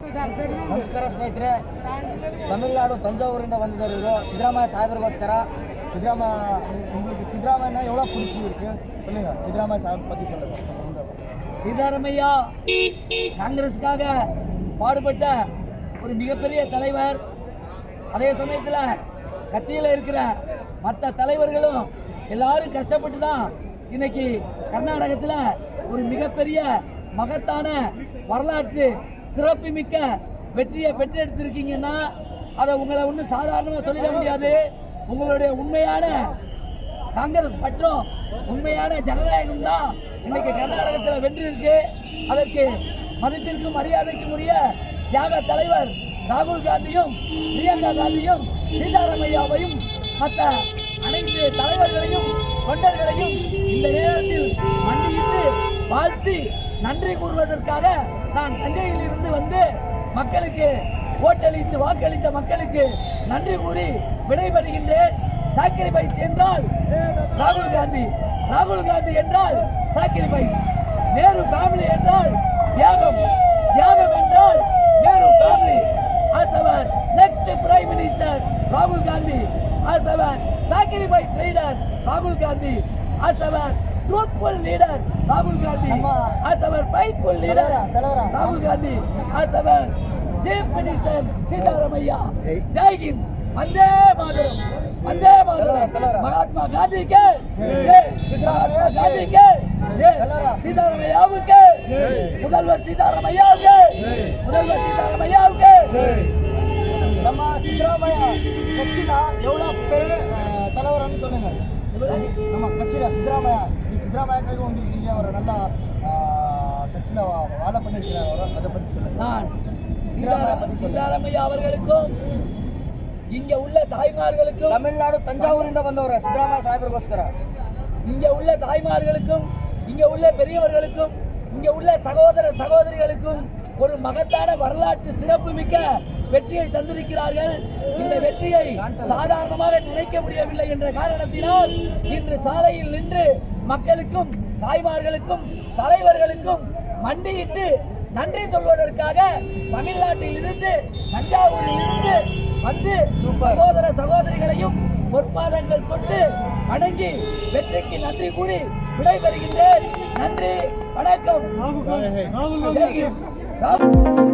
ನಮಸ್ಕಾರ ಸ್ನೇಹಿತರೆ ತಮಿಳುನಾಡು ತಂಜಾವೂರಿಂದ ಬಂದಿದ್ದಾರೆ ಇವರು ಸಿದ್ದರಾಮಯ್ಯ ಸಾಹೇಬರಿಗೋಸ್ಕರ ಸಿದ್ದರಾಮ உங்களுக்கு சித்தராமையா எவ்வளோ பிடிச்சிருக்கு சொல்லுங்க சித்தராமையா சாஹிப் பற்றி சொல்லுங்க உங்க சீதாராமையா காங்கிரஸுக்காக பாடுபட்ட ஒரு மிகப்பெரிய தலைவர் அதே சமயத்தில் கட்சியில் இருக்கிற மற்ற தலைவர்களும் எல்லாரும் கஷ்டப்பட்டு தான் இன்னைக்கு கர்நாடகத்தில் ஒரு மிகப்பெரிய மகத்தான வரலாற்று சிறப்புமிக்க வெற்றியை பெற்றெடுத்திருக்கீங்கன்னா அதை உங்களை ஒன்றும் சாதாரணமாக சொல்லிட முடியாது உங்களுடைய உண்மையான காங்கிரஸ் மற்றும் உண்மையான ஜனநாயகம் தான் இன்னைக்கு கர்நாடகத்தில் வென்றிருக்கு அதற்கு மதிப்பிற்கும் மரியாதைக்கும் உரிய தியாக தலைவர் ராகுல் காந்தியும் பிரியங்கா காந்தியும் சீதாராமையாவையும் மற்ற அனைத்து தலைவர்களையும் தொண்டர்களையும் இந்த நேரத்தில் மண்டியிட்டு வாழ்த்தி நன்றி கூறுவதற்காக நான் தஞ்சையில் இருந்து வந்து மக்களுக்கு ஓட்டளித்து வாக்களித்த மக்களுக்கு நன்றி கூறி விடைபெறுகின்றேன் சாக்கிரிபைஸ் என்றால் ராகுல் காந்தி ராகுல் காந்தி என்றால் சாக்கிரிபைஸ் நேரு ஃபேமிலி என்றால் தியாகம் தியாகம் என்றால் Nehru family as our next prime minister ராகுல் Gandhi as our sacrifice leader ராகுல் Gandhi as our truthful leader ராகுல் காந்தி ஆமா. as our faithful leader தலைவரா, தலைவரா. ராகுல் Gandhi as our chief minister Sitaramayya Jai. Jai Hind வந்தே மாதரம் வந்தே மாதரம் தலைவரா, தலைவரா. மகாத்மா காந்திக்கு ஜெய். ஜெய் சித்தராமையா, மகாத்மா ஜெய். காந்திக்கு ஜெய் தலைவரா. சீதாராமையாவுக்கு ஜெய். முதல்வர் சீதாராமையாவுக்கு ஜெய். முதல்வர் சீதாராமையாவுக்கு நம்ம சித்தராமையா கட்சியில எவ்வளோ பேர் தலைவர்னு சொல்லுங்க நம்ம கட்சியில சித்தராமையா நீ சித்தராமையாக்காக வந்திருக்கீங்க ஒரு நல்ல கட்சியில் வேலை பண்ணியிருக்கிறார் அவர் அதை பற்றி சொல்லுங்க நான் சீதாராமையா பத்தி சொல்லுங்க. சீதாராமையா அவர்களுக்கும் இங்க உள்ள தாய்மார்களுக்கும் ತಮಿಳ್ನಾಡು ತಂಜಾವೂರಿಂದ ಬಂದವರು ಸಿದ್ದರಾಮಯ್ಯ ಸಾಹೇಬರಿಗೋಸ್ಕರ இங்க உள்ள தாய்மார்களுக்கும் இங்க உள்ள பெரியவர்களுக்கும் இங்க உள்ள சகோதர சகோதரிகளுக்கும் ஒரு மகத்தான வரலாற்று சிறப்புமிக்க வெற்றியை தந்திருக்கிறார்கள் இந்த வெற்றியை சாதாரணமாக நினைக்க முடியவில்லை என்ற காரணத்தினால் இன்று சாலையில் நின்று மக்களுக்கும் தாய்மார்களுக்கும் தலைவர்களுக்கும் மண்டியிட்டு நன்றி சொல்வதற்காக தமிழ்நாட்டில் இருந்து தஞ்சாவூரில் இருந்து வந்து சகோதர சகோதரிகளையும் பொற்பாதங்கள் கொண்டு வணங்கி வெற்றிக்கு நன்றி கூறி விடைபெறுகின்றேன் நன்றி வணக்கம் ஜெய் ஹிந்த். ராகுல்